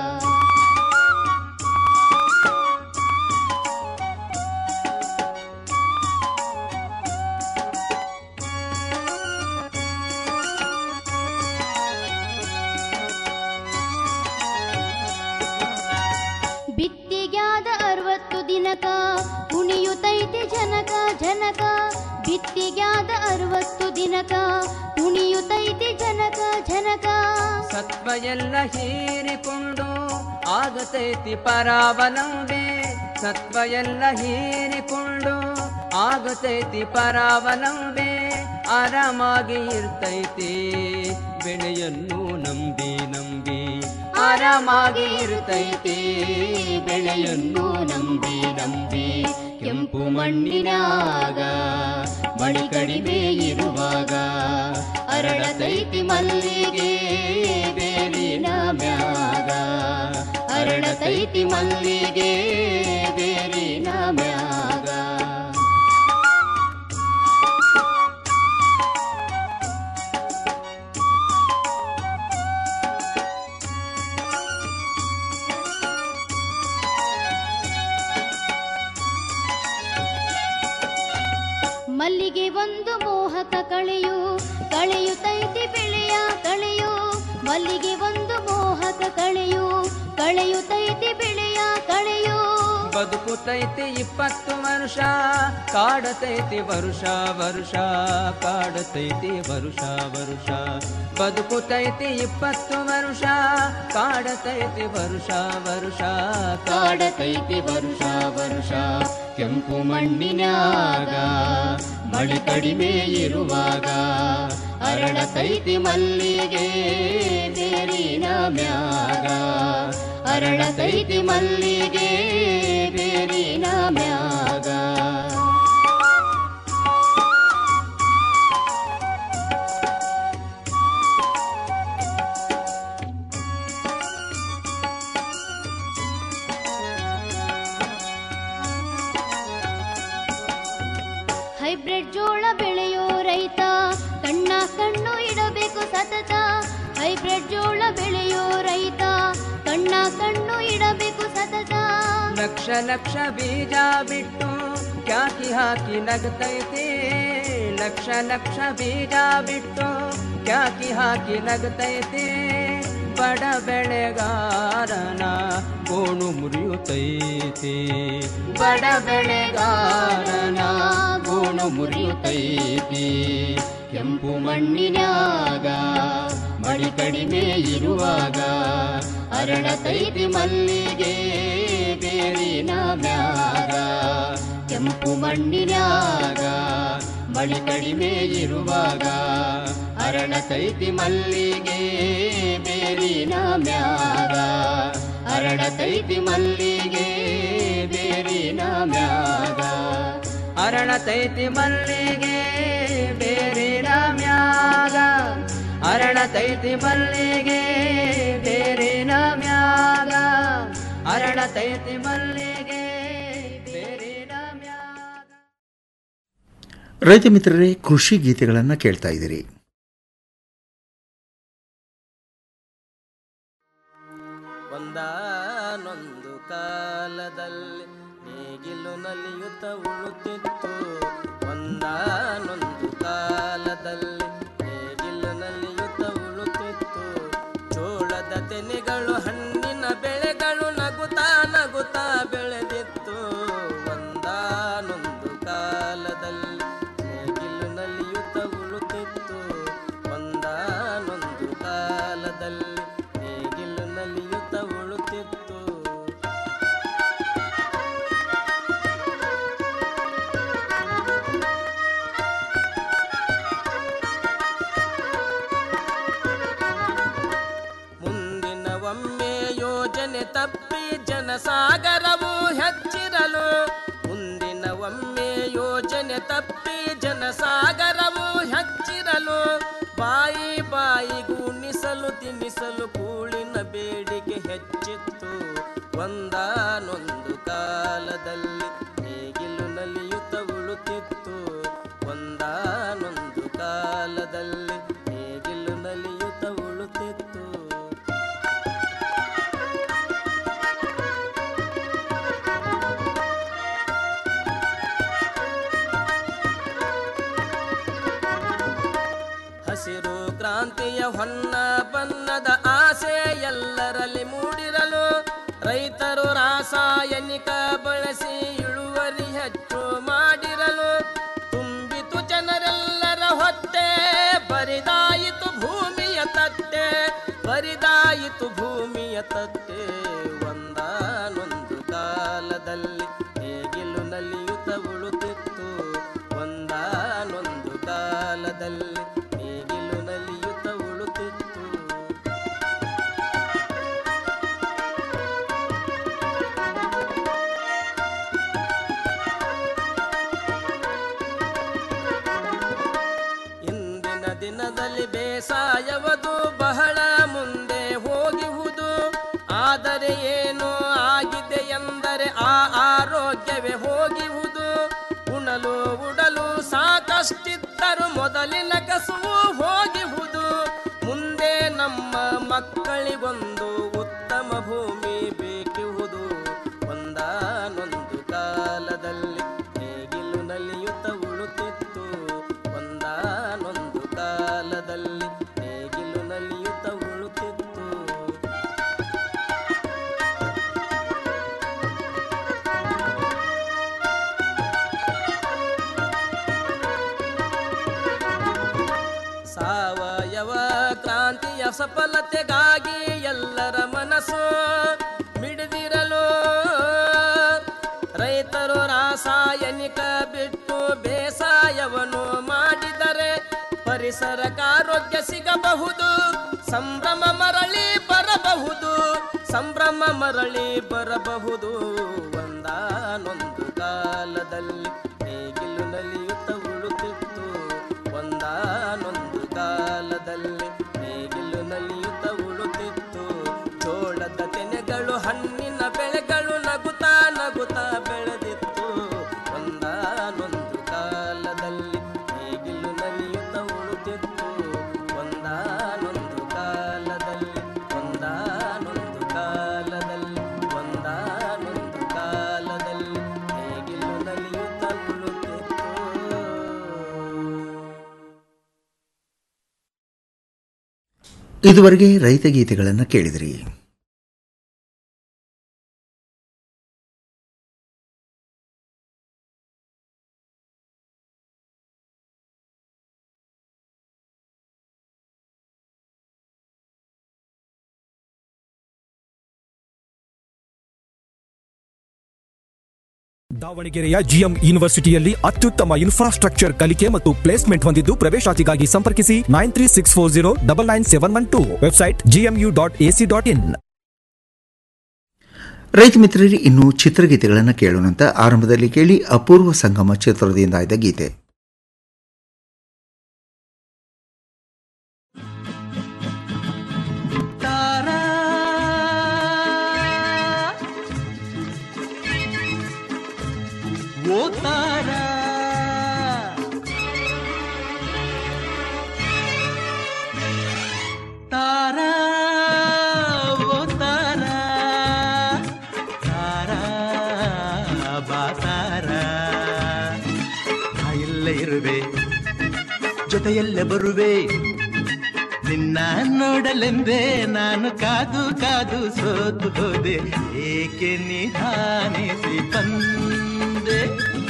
Speaker 9: ಬಿತ್ತಿಗ್ಯಾದ ಅರವತ್ತು ದಿನಕ ಕುಣಿಯುತ್ತೈತಿ ಜನಕ ಜನಕ ಬಿತ್ತಿಗ್ಯಾದ ಅರವತ್ತು ದಿನಕ ಕುಣಿಯುತ್ತೈತಿ ಜನಕ ಜನಕ
Speaker 4: ಸತ್ವ ಎಲ್ಲ ಹೀರಿಕೊಂಡು ಆಗತೈತಿ ಪರಾವಲಂಬೆ ಸತ್ವ ಎಲ್ಲ ಹೀರಿಕೊಂಡು ಆಗತೈತಿ ಪರಾವಲಂಬೆ ಆರಾಮಾಗಿ ಇರ್ತೈತಿ ಬೆಳೆಯನ್ನು ನಂಬಿ ನಂಬಿ ಆರಾಮಾಗಿ ಇರ್ತೈತಿ
Speaker 10: ಬೆಳೆಯನ್ನು ನಂಬಿ ನಂಬಿ ಕೆಂಪು ಮಣ್ಣಿನಾಗ ಮಳಿ ಕಡಿಮೆ ಇರುವಾಗ ಅರಳತೈತಿ ಮಲ್ಲಿಗೆ ಬೇರಿನ ಮ್ಯಾಗ ಅರಳತೈತಿ ಮಲ್ಲಿಗೆ ಬೇರಿನ ಮ್ಯಾಗ
Speaker 9: ಮಲ್ಲಿಗೆ ಒಂದು ಮೋಹಕ ಕಳೆಯು ಕಳೆಯುತ್ತೈತಿ ಬೆಳೆಯ ಕಳೆಯು ಮಲ್ಲಿಗೆ ಒಂದು ಮೋಹಕ ಕಳೆಯು ಕಳೆಯುತ್ತೈತಿ ಬೆಳೆಯ ಕಳೆಯು
Speaker 4: ಬದುಕುತೈತಿ ಇಪ್ಪತ್ತು ವರ್ಷ ಕಾಡತೈತಿ ವರುಷ ವರುಷ ಕಾಡತೈತಿ ವರುಷ ವರುಷ ಬದುಕುತೈತಿ ಇಪ್ಪತ್ತು ವರ್ಷ ಕಾಡತೈತಿ ವರುಷ ವರುಷ
Speaker 10: ಕಾಡತೈತಿ ವರುಷ ವರುಷ ಕೆಂಪು ಮಣ್ಣಿನ್ಯಾಗ ಮಳಿ ಕಡಿಮೆ ಇರುವಾಗ ಅರಳತೈತಿ ಮಲ್ಲಿಗೆ ಬೇರಿನ ಮ್ಯಾಗ ಅರಳತೈತಿ ಮಲ್ಲಿಗೆ ಬೇರಿನ ಮ್ಯಾಗ
Speaker 9: ಹೈಬ್ರಿಡ್ ಜೋಳ ಬೆಳೆಯೋ ರೈತ ಕಣ್ಣ ಕಣ್ಣು ಇಡಬೇಕು ಸತತ ಹೈಬ್ರಿಡ್ ಜೋಳ ಬೆಳೆಯೋ ರೈತ ಕಣ್ಣ ಕಣ್ಣು ಇಡಬೇಕು ಸತತ
Speaker 4: ಲಕ್ಷ ಲಕ್ಷ ಬೀಜ ಬಿಟ್ಟು ಕ್ಯಾಕಿ ಹಾಕಿ ನಗತೈತಿ ಲಕ್ಷ ಲಕ್ಷ ಬೀಜ ಬಿಟ್ಟು ಕ್ಯಾಕಿ ಹಾಕಿ ನಗತೈತಿ ಬಡ ಬೆಳೆಗಾರನ ಗೋಣು ಮುರಿಯುತ್ತೈತಿ ಬಡ ಬೆಳೆಗಾರನ
Speaker 10: ಗೋಣು ಮುರಿಯುತ್ತೈತಿ ಕೆಂಪು ಮಣ್ಣಿನ್ಯಾಗ ಮಳಿ ಕಡಿಮೆ ಇರುವಾಗ ಅರಳತೈತಿ ಮಲ್ಲಿಗೆ ಬೇರಿನ ಮ್ಯಾಗ ಕೆಂಪು ಮಣ್ಣಿನ್ಯಾಗ ಮಳಿ ಕಡಿಮೆ ಇರುವಾಗ ಅರಳತೈತಿ ಮಲ್ಲಿಗೆ ಬೇರಿನ ಮ್ಯಾಗ ಅರಳತೈತಿ ಮಲ್ಲಿಗೆ ಬೇರಿನ ಮ್ಯಾಗ
Speaker 4: ಅರಳತೈತಿ ಮಲ್ಲಿಗೆ ಬೇರಿನ ಮ್ಯಾಗ ಅರಳತೈತಿ ಮಲ್ಲಿಗೆ ಬೇರಿನ ಮ್ಯಾಗ ಅರಳತೈತಿ ಮಲ್ಲಿಗೆ ಬೇರಿನ ಮ್ಯಾಗ
Speaker 3: ರೈತ ಮಿತ್ರರೇ ಕೃಷಿ ಗೀತೆಗಳನ್ನು ಕೇಳ್ತಾ ಇದ್ದೀರಿ
Speaker 11: ಕಾಲದಲ್ಲಿ ನೇಗಿಲು ನಲಿಯುತ್ತ ಉಳುತ್ತಿತ್ತು ಒಂದಾನೊಂದು ಕಾಲದಲ್ಲಿ ನೇಗಿಲು ನಲಿಯುತ್ತ ಉಳುತ್ತಿತ್ತು ಚೋಳದ ತೆನೆಗಳು ಹಣ್ಣಿನ ಬೆಳೆಗಳು ನಗುತ್ತಾ ನಗುತ್ತಾ ಬೆಳೆದಿತ್ತು ಒಂದಾನೊಂದು ಕಾಲದಲ್ಲಿ ನೇಗಿಲು ನಲಿಯುತ್ತ ಉಳುತ್ತಿತ್ತು ಒಂದಾನೊಂದು ಕಾಲದಲ್ಲಿ ನೇಗಿಲು ನಲಿಯುತ್ತ ಉಳುತ್ತಿತ್ತು ಮುಂದಿನ ಒಮ್ಮೆ ಯೋಜನೆ ತಪ್ಪಿ ಜನಸಾಗರವು ಹೆಚ್ಚಿರಲು ಮುಂದಿನ ಒಮ್ಮೆ ಯೋಜನೆ ತಪ್ಪಿ ಜನಸಾಗರವು ಹೆಚ್ಚಿರಲು ಬಾಯಿ ಬಾಯಿಗೂ ನಿಸಲು ತಿನ್ನಿಸಲು ಕೂಳಿನ ಬೇಡಿಕೆ ಹೆಚ್ಚಿತ್ತು ಒಂದಾನೊಂದು ಕಾಲದಲ್ಲಿ ನೇಗಿಲು ನಲಿಯುತ್ತ ಉಳುತ್ತಿತ್ತು ಒಂದಾನೊಂದು ಕಾಲದಲ್ಲಿ ನೇಗಿಲು ನಲಿಯುತ್ತ ಉಳುತ್ತಿತ್ತು ಹಸಿರು ಕ್ರಾಂತಿಯ ಹೊನ್ನ ಬಣ್ಣದ ಆಸೆ ಎಲ್ಲರಲ್ಲಿ ಮೂಡಿರಲು ರೈತರು ರಾಸಾಯನಿಕ ಬಳಸಿ ಇಳುವರಿ ಹೆಚ್ಚು ಮಾಡಿರಲು ತುಂಬಿತು ಜನರೆಲ್ಲರ ಹೊಟ್ಟೆ ಬರಿದಾಯಿತು ಭೂಮಿಯ ತಟ್ಟೆ ಬರಿದಾಯಿತು ಭೂಮಿಯ ತಟ್ಟೆ ಒಂದಾನೊಂದು ಕಾಲದಲ್ಲಿ ನೇಗಿಲು ನಲಿಯುತ್ತ ಉಳುತ್ತಿತ್ತು ಒಂದಾನೊಂದು ಕಾಲದಲ್ಲಿ ನೇಗಿಲು ನಲಿಯುತ್ತ ಉಳುತ್ತಿತ್ತು ಇಂದಿನ ದಿನದಲ್ಲಿ ಬೇಸಾಯವದು ಬಹಳ ಮುಂದೆ ಹೋಗಿಹುದು ಆದರೆ ಏನು ಆಗಿದೆ ಎಂದರೆ ಆ ಆರೋಗ್ಯವೇ ಹೋಗಿಹುದು ಉಣಲು ಉಡಲು ಸಾಕಷ್ಟಿದ್ದರು ಮೊದಲಿನ ಕಸುವು ಹೋಗಿಹುದು ಮುಂದೆ ನಮ್ಮ ಮಕ್ಕಳಿಗೊಂದು ಉತ್ತಮ ಭೂಮಿ ಬೇಕಿಹುದು ಒಂದಾನೊಂದು ಕಾಲದಲ್ಲಿ ನೇಗಿಲು ನಲಿಯುತ್ತ ಉಳುತ್ತಿತ್ತು ಒಂದಾನೊಂದು ಕಾಲದಲ್ಲಿ ನೇಗಿಲು ನಲಿಯುತ್ತ ಉಳುತ್ತಿತ್ತು ಸಾವಯವ ಕ್ರಾಂತಿಯ ಸಫಲತೆಗಾಗಿ ಎಲ್ಲರ ಮನಸ್ಸು ಮಿಡಿದಿರಲು ರೈತರು ರಾಸಾಯನಿಕ ಬಿಟ್ಟು ಬೇಸಾಯವನ್ನು ಮಾಡಿದರೆ ಪರಿಸರಕ್ಕೆ ಆರೋಗ್ಯ ಸಿಗಬಹುದು ಸಂಭ್ರಮ ಮರಳಿ ಬರಬಹುದು ಸಂಭ್ರಮ ಮರಳಿ ಬರಬಹುದು ಒಂದಾನೊಂದು ಕಾಲದಲ್ಲಿ ನೇಗಿಲು ನಲಿಯುತ್ತ ಉಳುತ್ತಿತ್ತು ಒಂದಾನೊಂದು ಕಾಲದಲ್ಲಿ ನೇಗಿಲು ನಲಿಯುತ್ತ ಉಳುತ್ತಿತ್ತು ಚೋಳದ ತೆನೆಗಳು ಹಣ್ಣಿನ ಬೆಳೆಗಳು ನಗುತ್ತಾ ನಗುತ್ತಾ ಬೆಳೆದಿತ್ತು ಒಂದಾನೊಂದು ಕಾಲದಲ್ಲಿ ನೇಗಿಲು ನಲಿಯುತ್ತ ಉಳುತ್ತಿತ್ತು ಒಂದಾನೊಂದು ಕಾಲದಲ್ಲಿ ಒಂದಾನೊಂದು ಕಾಲದಲ್ಲಿ ಒಂದಾನೊಂದು ಕಾಲದಲ್ಲಿ ನೇಗಿಲು ನಲಿಯುತ್ತ ಉಳುತ್ತಿತ್ತು
Speaker 3: ಇದುವರೆಗೆ ರೈತ ಗೀತೆಗಳನ್ನು ಕೇಳಿದಿರಿ
Speaker 12: ದಾವಣಗೆರೆಯ ಜಿಎಂ ಯೂನಿವರ್ಸಿಟಿಯಲ್ಲಿ ಅತ್ಯುತ್ತಮ ಇನ್ಫ್ರಾಸ್ಟ್ರಕ್ಚರ್ ಕಲಿಕೆ ಮತ್ತು ಪ್ಲೇಸ್ಮೆಂಟ್ ಹೊಂದಿದ್ದು ಪ್ರವೇಶಾತಿಗಾಗಿ ಸಂಪರ್ಕಿಸಿ nine three six four zero double nine seven one two website GMU dot AC dot in
Speaker 3: ರೈತ ಮಿತ್ರರಿ ಇನ್ನು ಚಿತ್ರಗೀತೆಗಳನ್ನು ಕೇಳೋಣಂತ ಆರಂಭದಲ್ಲಿ ಕೇಳಿ ಅಪೂರ್ವ ಸಂಗಮ ಚಿತ್ರದಿಂದ ಆಯ್ದ ಗೀತೆ
Speaker 2: ತಾರಾ ಓ ತಾರಾ ತಾರಾ ಓ ತಾರಾ
Speaker 13: ಎಲ್ಲೆ ಇರುವೆ ಜೊತೆಯಲ್ಲೇ ಬರುವೆ ನಿನ್ನ ನೋಡಲೆಂದೇ ನಾನು ಕಾದು ಕಾದು ಸೋತು ಹೋದೆ ಏಕೆ ನಿಧಾನಿಸಿ ಬಂದೆ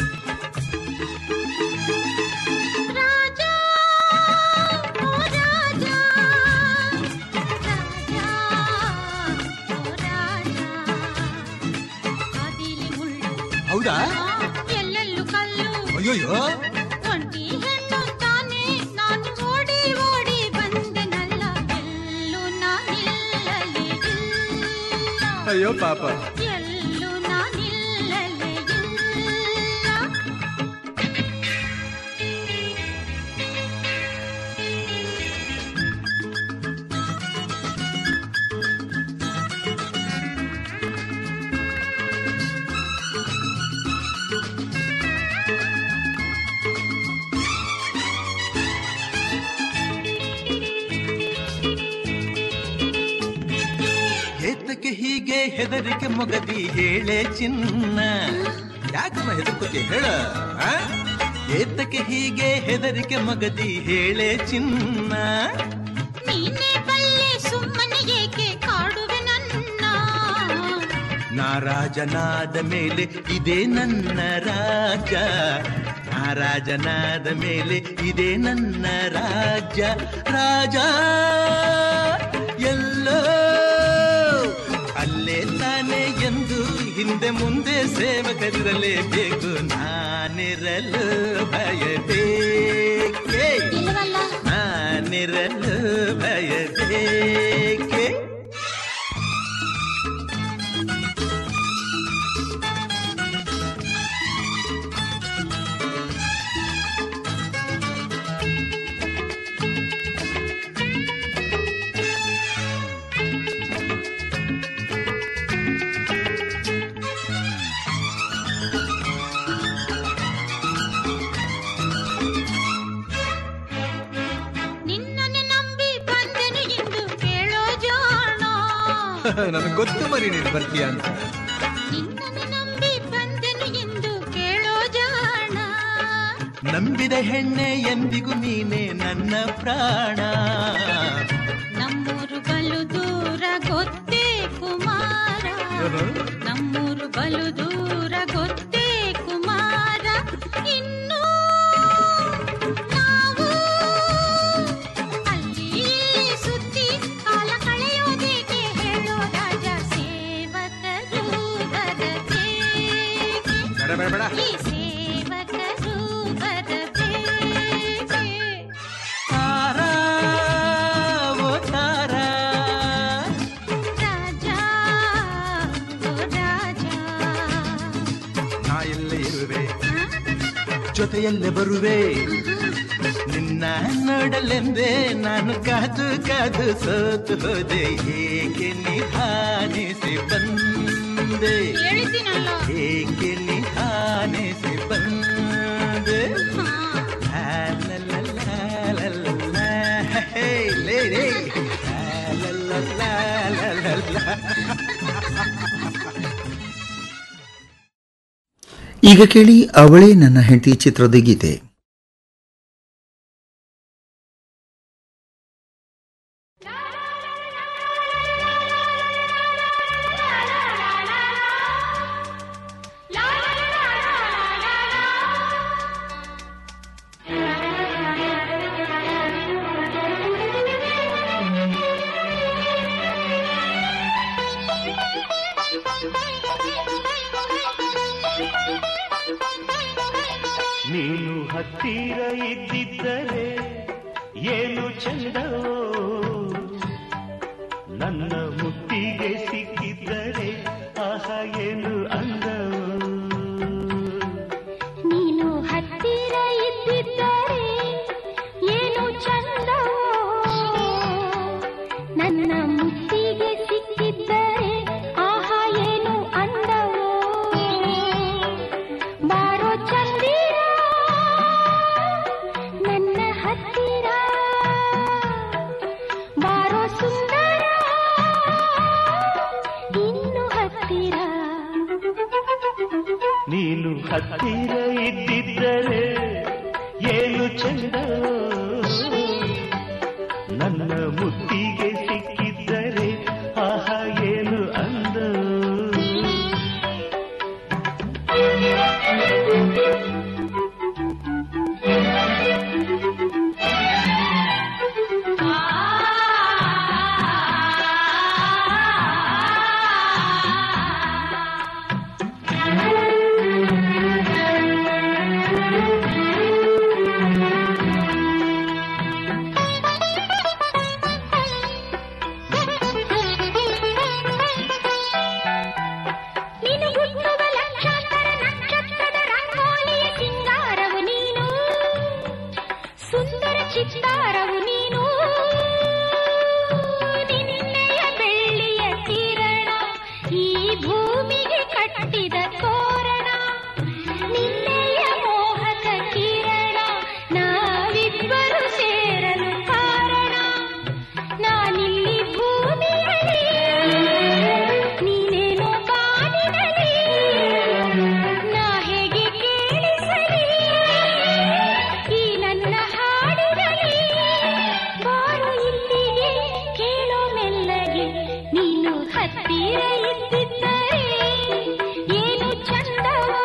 Speaker 13: ಹೌದಾ
Speaker 9: ಎಲ್ಲೆಲ್ಲೂ ಕಲ್ಲು
Speaker 13: ಅಯ್ಯೋಯ್ಯೋ
Speaker 9: ಒಂಟಿ ಹೆಣ್ಣು ತಾನೆ ನಾನು ಓಡಿ ಓಡಿ ಬಂದೆನಲ್ಲ ಎಲ್ಲೂ ನಾನಿಲ್ಲಲೇ ಇಲ್ಲ
Speaker 13: ಅಯ್ಯೋ ಪಾಪ
Speaker 9: ಎಲ್ಲೂ ನಾನಿಲ್ಲಲೇ ಇಲ್ಲ
Speaker 13: ಏತಕ್ಕೆ ಹೀಗೆ ಹೆದರಿಕೆ ಮೊಗದಿ ಹೇಳೆ ಚಿನ್ನ ಯಾಕಮ್ಮ ಹೆದರ್ಕೋತಿ ಹೇಳ ಆ? ಏತಕ್ಕೆ ಹೀಗೆ ಹೆದರಿಕೆ ಮೊಗದಿ ಹೇಳೆ ಚಿನ್ನ
Speaker 9: ನೀನೇ ಬಲ್ಲೆ ಸುಮ್ಮನೆ ಏಕೆ ಕಾಡುವೆ ನನ್ನ
Speaker 13: ನಾರಾಜನಾದ ಮೇಲೆ ಇದೇ ನನ್ನ ರಾಜ ನಾರಾಜನಾದ ಮೇಲೆ ಇದೇ ನನ್ನ ರಾಜ್ಯ ರಾಜ ಎಲ್ಲೋ ಅಲ್ಲೇ ತಾನೇ ಎಂದು ಹಿಂದೆ ಮುಂದೆ ಸೇವಕರಿರಲೇಬೇಕು ನಾನಿರಲು ಭಯಬೇಕೆ ನಾನಿರಲು ಭಯಬೇಕೆ
Speaker 9: ನಿನ್ನನ್ನೇ ನಂಬಿ ಬಂದೆನು ಎಂದು ಕೇಳೋ ಜಾಣ
Speaker 13: ನನಗೆ ಗೊತ್ತು ಮರಿ ನೀನು ಬರ್ತೀಯ ಅಂತ
Speaker 9: ನಿನ್ನನ್ನೇ ನಂಬಿ ಬಂದೆನು ಎಂದು ಕೇಳೋ ಜಾಣ
Speaker 13: ನಂಬಿದ ಹೆಣ್ಣೆ ಎಂದಿಗೂ ನೀನೆ ನನ್ನ ಪ್ರಾಣ
Speaker 9: ನಮ್ಮೂರು ಬಲು ದೂರ ಗೊತ್ತೇ ಕುಮಾರ ನಮ್ಮೂರು ಬಲು ದೂರ ಗೊತ್ತೇ ಕುಮಾರ ಇನ್ನು ನಾವು ಅಲ್ಲಿ ಇಲ್ಲಿ ಸುತ್ತಿ ಕಾಲ ಕಳೆಯೋದೇಕೆ ಹೇಳೋ ರಾಜ ಸೇವಕರು ಬರಬೇಕೆ
Speaker 13: ಬೇಡ ಬೇಡ ಬೇಡ
Speaker 9: ಈ ಸೇವಕರು ಬರಬೇಕೆ
Speaker 13: ತಾರಾ ಓ ತಾರಾ
Speaker 9: ರಾಜ ಓ ರಾಜ
Speaker 13: ನಾ ಎಲ್ಲೇ ಇರುವೆ ಜೊತೆಯಲ್ಲೇ ಬರುವೆ ನಿನ್ನ ನೋಡಲೆಂದೇ ನಾನು ಕಾದು ಕಾದು ಸೋತು ಹೋದೆ ಏಕೆ ನಿಧಾನಿಸಿ ಬಂದೆ
Speaker 9: ಹೇಳಿದ್ದೀನಲ್ಲ
Speaker 13: ಏಕೆ ನಿಧಾನಿಸಿ ಬಂದೆ ಲಾ ಲಾ ಲಾ ಲಾ ಲಾ ಲಾ, ಹೇ, ಲೇ, ಲೇ. ಲಾ ಲಾ ಲಾ ಲಾ ಲಾ ಲಾ.
Speaker 3: ಈಗ ಕೇಳಿ ಅವಳೇ ನನ್ನ ಹೆಂಡತಿ ಚಿತ್ರದ ಗೀತೆ
Speaker 14: ನೀನು ಹತ್ತಿರ ಇದ್ದಿದ್ದರೆ ಏನು ಚಂದವೋ ನನ್ನ ಮುತ್ತಿಗೆ ಸಿಕ್ಕಿದ್ದರೆ ಆಹ ಏನು ಅಂದವೋ
Speaker 9: ನೀನು ಹತ್ತಿರ ಇದ್ದಿದ್ದರೆ ಏನು ಚಂದವೋ ನನ್ನ ಮುತ್ತಿಗೆ ಸಿಕ್ಕಿದ್ದರೆ ಆಹ ಏನು ಅಂದವೋ ಬಾರೋ ಚಂದಿರ ನನ್ನ ಹತ್ತಿರ ಬಾರೋ ಸುಂದರ ಇನ್ನು ಹತ್ತಿರ
Speaker 14: ನೀನು ಹತ್ತಿರ ಇದ್ದಿದ್ದರೆ ಏನು ಚಂದ ನನ್ನ ಮುತ್ತಿಗೆ ಸಿಕ್ಕಿದ್ದರೆ ಆಹಾ ಏನು ಅಂದ
Speaker 9: ನಿನಗುತ್ತುವ ಲಕ್ಷಾಂತರ ನಕ್ಷತ್ರದ ರಂಗೋಲಿಯ ಸಿಂಗಾರವು ನೀನು ಸುಂದರ ಚಿತ್ತಾರವು ನೀನು ನಿನ್ನೆಯ ಬೆಳ್ಳಿಯ ಕಿರಣ ಈ ಭೂಮಿಗೆ ಕಟ್ಟಿದ ತೋರಣ ನಿನ್ನೆಯ ಮೋಹಕ ಕಿರಣ ನಾವಿಬ್ಬರು ಸೇರಲು ಕಾರಣ ನಾನಿಲ್ಲಿ ಭೂಮಿಯಲ್ಲಿ ನೀನೇನೋ ಬಾನಿನಲ್ಲಿ ನಾ ಹೇಗೆ ಕೇಳಿಸಲಿ ಈ ನನ್ನ ಹಾಡಿನಲ್ಲಿ ಬಾರು ಇಲ್ಲಿಗೆ ಕೇಳೋ ಮೆಲ್ಲಗೆ ನೀನು ಹತ್ತಿರ ಇದ್ದಿದ್ದರೆ ಏನು ಚಂದವೋ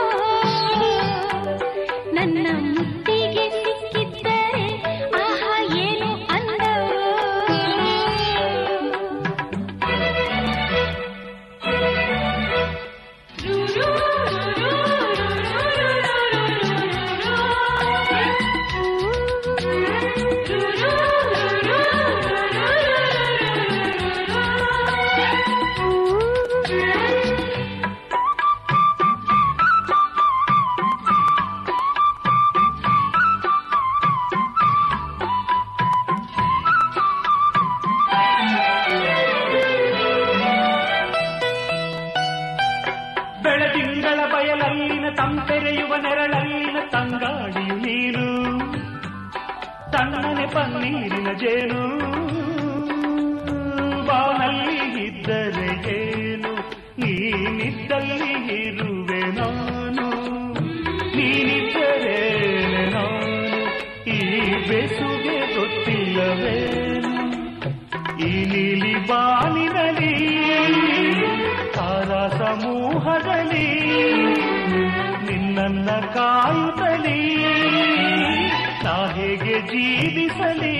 Speaker 9: ನನ್ನ ಮುತ್ತಿಗೆ ಸಿಕ್ಕಿದ್ದರೆ ಆಹಾ ಏನು ಅಂದವೋ
Speaker 14: ಬೆಳದಿಂಗಳ ಬಯಲಲ್ಲಿನ ತಂಪೆರೆಯುವ ನೆರಳಲ್ಲಿನ ತಂಗಾಡಿಯು ನೀನು ತಣ್ಣನೆ ಪನ್ನೀರಿನ ಜೇನು ಬಾನಲ್ಲಿ ಇದ್ದರೆ ಏನು ನೀನಿದ್ದಲ್ಲಿ ಇರುವೆ ನಾನು ನೀನಿದ್ದರೆ ನಾನು ಈ ಬೆಸುಗೆ ಗೊತ್ತಿಲ್ಲವೇನು ಈ ನೀಲಿ ಬಾನಿನಲ್ಲಿ ತಾರ ಸಮೂಹದಲ್ಲಿ ನಿನ್ನನ್ನ ಕಾಯುತ್ತಲಿ ನಾ ಹೇಗೆ ಜೀವಿಸಲಿ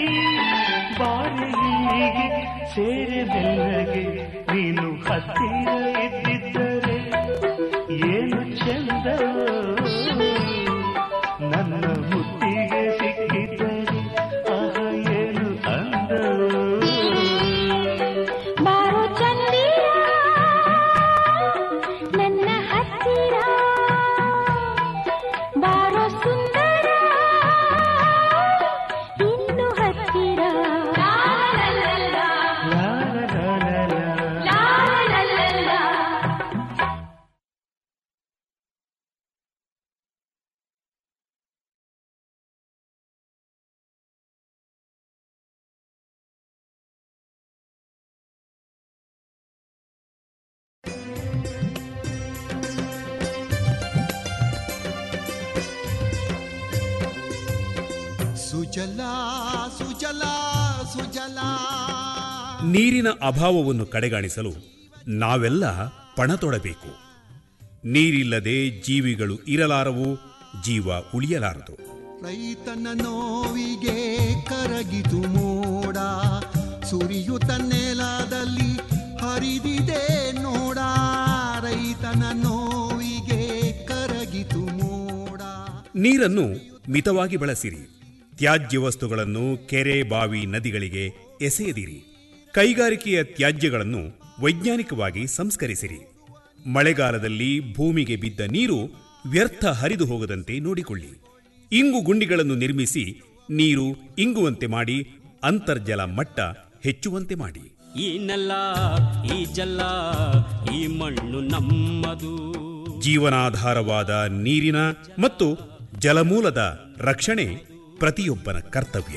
Speaker 14: ಬಾಳಿಗೆ ಸೇರೆ ಬೆಲ್ಲಗೆ ನೀನು ಹತ್ತಿರ ಇದ್ದಿದ್ದರೆ ಏನು ಚಂದ ನನ್ನ ಮುತ್ತಿಗೆ ಸಿಕ್ಕಿದ್ದರೆ ಆಹ ಏನು ಅಂದ
Speaker 9: ಬಾರೋ ಚಂದಿರ ನನ್ನ ಹತ್ತಿರ ಬಾರೋ ಸುಂದರ ಇನ್ನು ಹತ್ತಿರ
Speaker 15: ಸುಜಲಾ ಸುಜಲಾ ಸುಜಲಾ
Speaker 16: ನೀರಿನ ಅಭಾವವನ್ನು ಕಡೆಗಾಣಿಸಲು ನಾವೆಲ್ಲ ಪಣ ತೊಡಬೇಕು ನೀರಿಲ್ಲದೆ ಜೀವಿಗಳು ಇರಲಾರವು ಜೀವ ಉಳಿಯಲಾರದು
Speaker 15: ರೈತನ ನೋವಿಗೆ ಕರಗಿತು ಮೋಡ ಸುರಿಯುತ್ತ ನೆಲದಲ್ಲಿ ಹರಿದಿದೆ ನೋಡ ರೈತನ ನೋವಿಗೆ ಕರಗಿತು ಮೋಡ
Speaker 16: ನೀರನ್ನು ಮಿತವಾಗಿ ಬಳಸಿರಿ ತ್ಯಾಜ್ಯ ವಸ್ತುಗಳನ್ನು ಕೆರೆ ಬಾವಿ ನದಿಗಳಿಗೆ ಎಸೆಯದಿರಿ ಕೈಗಾರಿಕೆಯ ತ್ಯಾಜ್ಯಗಳನ್ನು ವೈಜ್ಞಾನಿಕವಾಗಿ ಸಂಸ್ಕರಿಸಿರಿ ಮಳೆಗಾಲದಲ್ಲಿ ಭೂಮಿಗೆ ಬಿದ್ದ ನೀರು ವ್ಯರ್ಥ ಹರಿದು ಹೋಗದಂತೆ ನೋಡಿಕೊಳ್ಳಿ ಇಂಗು ಗುಂಡಿಗಳನ್ನು ನಿರ್ಮಿಸಿ ನೀರು ಇಂಗುವಂತೆ ಮಾಡಿ ಅಂತರ್ಜಲ ಮಟ್ಟ ಹೆಚ್ಚುವಂತೆ ಮಾಡಿ
Speaker 17: ಈ ನೆಲ ಈ ಜಲ ಈ ಮಣ್ಣು ನಮ್ಮದು
Speaker 16: ಜೀವನಾಧಾರವಾದ ನೀರಿನ ಮತ್ತು ಜಲಮೂಲದ ರಕ್ಷಣೆ ಪ್ರತಿಯೊಬ್ಬನ ಕರ್ತವ್ಯ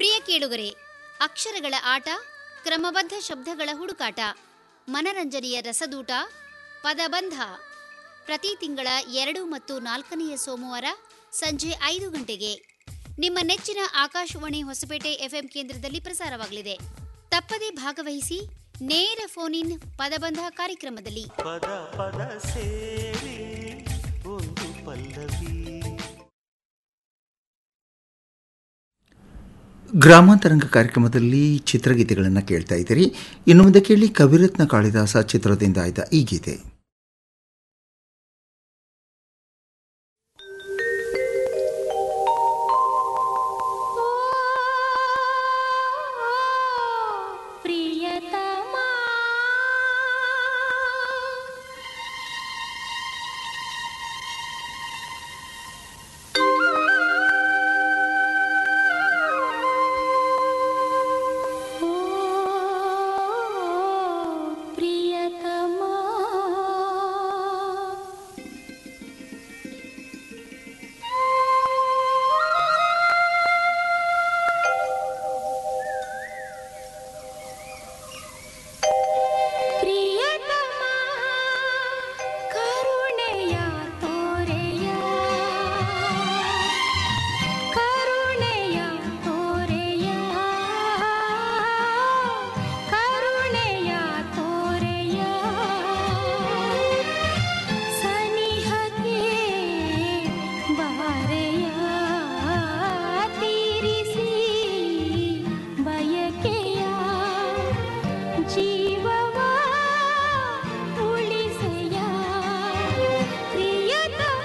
Speaker 18: ಪ್ರಿಯ ಕೇಳುಗರೆ ಅಕ್ಷರಗಳ ಆಟ ಕ್ರಮಬದ್ಧ ಶಬ್ದಗಳ ಹುಡುಕಾಟ ಮನರಂಜನೆಯ ರಸದೂಟ ಪದಬಂಧ ಪ್ರತಿ ತಿಂಗಳ ಎರಡು ಮತ್ತು ನಾಲ್ಕನೆಯ ಸೋಮವಾರ ಸಂಜೆ ಐದು ಗಂಟೆಗೆ ನಿಮ್ಮ ನೆಚ್ಚಿನ ಆಕಾಶವಾಣಿ ಹೊಸಪೇಟೆ ಎಫ್ಎಂ ಕೇಂದ್ರದಲ್ಲಿ ಪ್ರಸಾರವಾಗಲಿದೆ ತಪ್ಪದೇ ಭಾಗವಹಿಸಿ ನೇರ ಫೋನ್ ಇನ್ ಪದಬಂಧ ಕಾರ್ಯಕ್ರಮದಲ್ಲಿ
Speaker 14: ಪದ ಪದ ಸೇರಿ ಒಂದು ಪಲ್ಲವಿ
Speaker 3: ಗ್ರಾಮಾಂತರಂಗ ಕಾರ್ಯಕ್ರಮದಲ್ಲಿ ಚಿತ್ರಗೀತೆಗಳನ್ನು ಕೇಳ್ತಾ ಇದ್ದೀರಿ ಇನ್ನು ಮುಂದೆ ಕೇಳಿ ಕವಿರತ್ನ ಕಾಳಿದಾಸ ಚಿತ್ರದಿಂದ ಆಯ್ದ ಈ ಗೀತೆ
Speaker 10: ಪ್ರಿಯತಮ ಓ ಪ್ರಿಯತಮ ಪ್ರಿಯತಮ ಕರುಣೆಯ ತೋರೆಯ ಕರುಣೆಯ ತೋರೆಯ ಕರುಣೆಯ ತೋರೆಯ ಸನಿಹಕ್ಕೆ ಬಾರೆಯ ತೀರಿಸಿ ಬಯಕೆಯ ಜೀವವ ಉಳಿಸೆಯ ಪ್ರಿಯತಮ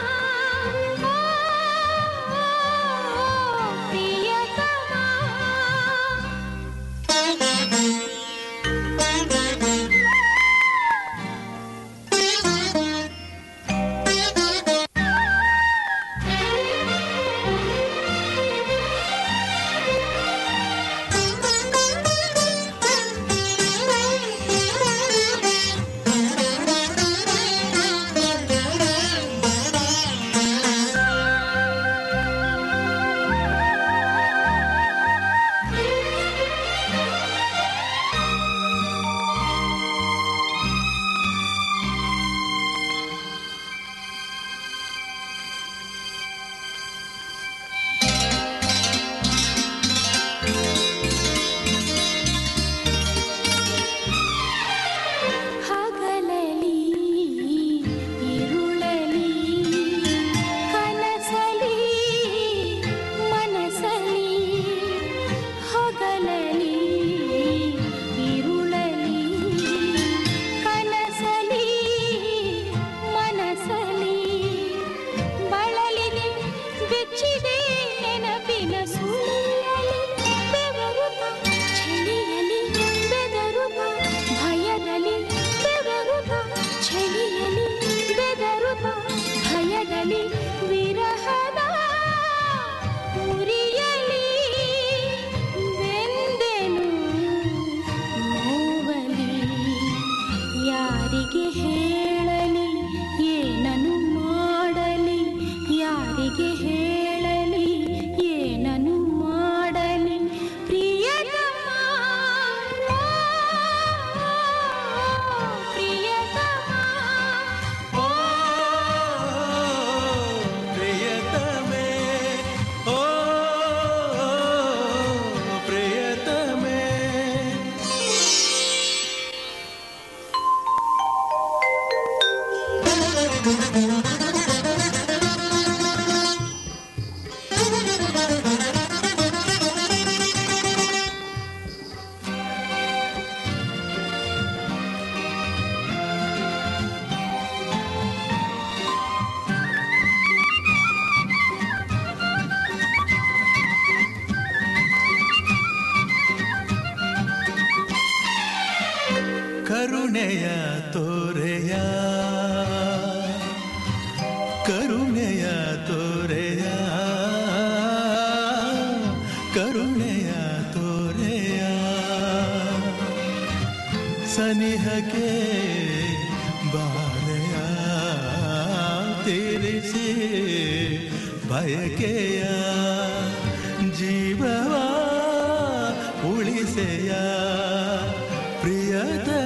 Speaker 10: ಹಗಲಲಿ ಇರುಳಲಿ ಕನಸಲಿ ಮನಸಲಿ ಹಗಲಲಿ ಇರುಳಲಿ ಕನಸಲಿ ಮನಸಲಿ ಬಳಲಿದೆ ಬೆಚ್ಚಿದೆ ನೆನಪಿನ ಸುಳಿಯಲಿ ಬೆವರುತ್ತ ಚಳಿಯಲಿ ಬೆದರುತ್ತ ಭಯದಲ್ಲಿ ಬೆವರುತ್ತ ಚಳಿಯಲಿ ಬೆದರುತ್ತ ಭಯದಲ್ಲಿ ವಿರಹದ ಉರಿಯಲಿ ಬೆಂದೆನು ನೋವಲಿ ಯಾರಿಗೆ ಹೇಳಲಿ ಏನನು ಮಾಡಲಿ ಯಾರಿಗೆ ಹೇಳಲಿ ಏನನು ಮಾಡಲಿ ಪ್ರಿಯತಮ ಪ್ರಿಯತಮ
Speaker 14: ಓ ಪ್ರಿಯತಮೆ ಓ ಪ್ರಿಯತಮೆ ಕರುಣೆಯ ತೋರೆಯ ಕರುಣೆಯ ತೋರೆಯ ಕರುಣೆಯ ತೋರೆಯ ಸನಿಹಕ್ಕೆ ಬಾರೆಯ ತೀರಿಸಿ ಬಯಕೆಯ ಜೀವವಾ ಆಸೆಯ ಪ್ರಿಯದ